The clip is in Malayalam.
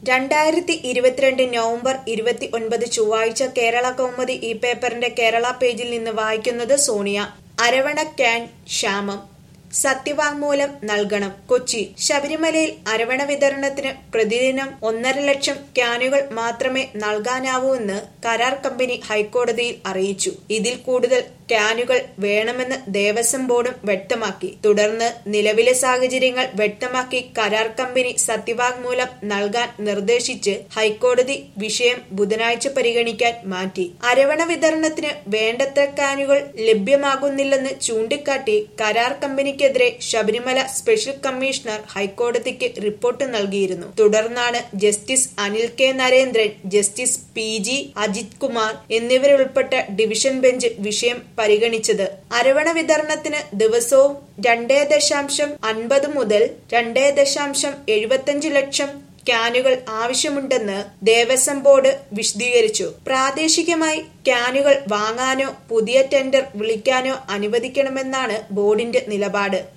രണ്ടായിരത്തി ഇരുപത്തിരണ്ട് നവംബർ ഇരുപത്തി ഒൻപത് ചൊവ്വാഴ്ച കേരള കൗമുദി ഈ പേപ്പറിന്റെ കേരള പേജിൽ നിന്ന് വായിക്കുന്നത് സോണിയ അരവണ ക്യാൻ ക്ഷാമം സത്യവാങ്മൂലം നൽകണം കൊച്ചി ശബരിമലയിൽ അരവണ വിതരണത്തിന് പ്രതിദിനം ഒന്നര ലക്ഷം ക്യാനുകൾ മാത്രമേ നൽകാനാവൂവെന്ന് കരാർ കമ്പനി ഹൈക്കോടതിയിൽ അറിയിച്ചു ഇതിൽ കൂടുതൽ ക്യാനുകൾ വേണമെന്ന് ദേവസ്വം ബോർഡും വ്യക്തമാക്കി തുടർന്ന് നിലവിലെ സാഹചര്യങ്ങൾ വ്യക്തമാക്കി കരാർ കമ്പനി സത്യവാങ്മൂലം നൽകാൻ നിർദ്ദേശിച്ച് ഹൈക്കോടതി വിഷയം ബുധനാഴ്ച പരിഗണിക്കാൻ മാറ്റി അരവണ വിതരണത്തിന് വേണ്ടത്ര ക്യാനുകൾ ലഭ്യമാകുന്നില്ലെന്ന് ചൂണ്ടിക്കാട്ടി കരാർ കമ്പനിക്കെതിരെ ശബരിമല സ്പെഷ്യൽ കമ്മീഷണർ ഹൈക്കോടതിക്ക് റിപ്പോർട്ട് നൽകിയിരുന്നു തുടർന്നാണ് justice Anil K Narendran justice P G Ajith Kumar എന്നിവരുൾപ്പെട്ട ഡിവിഷൻ ബെഞ്ച് വിഷയം പരിഗണിച്ചത് അരവണ വിതരണത്തിന് ദിവസവും രണ്ടേ ദശാംശം അൻപത് മുതൽ രണ്ടേ ദശാംശം എഴുപത്തഞ്ച് ലക്ഷം ക്യാനുകൾ ആവശ്യമുണ്ടെന്ന് ദേവസ്വം ബോർഡ് വിശദീകരിച്ചു പ്രാദേശികമായി ക്യാനുകൾ വാങ്ങാനോ പുതിയ ടെൻഡർ വിളിക്കാനോ അനുവദിക്കണമെന്നാണ് ബോർഡിന്റെ നിലപാട്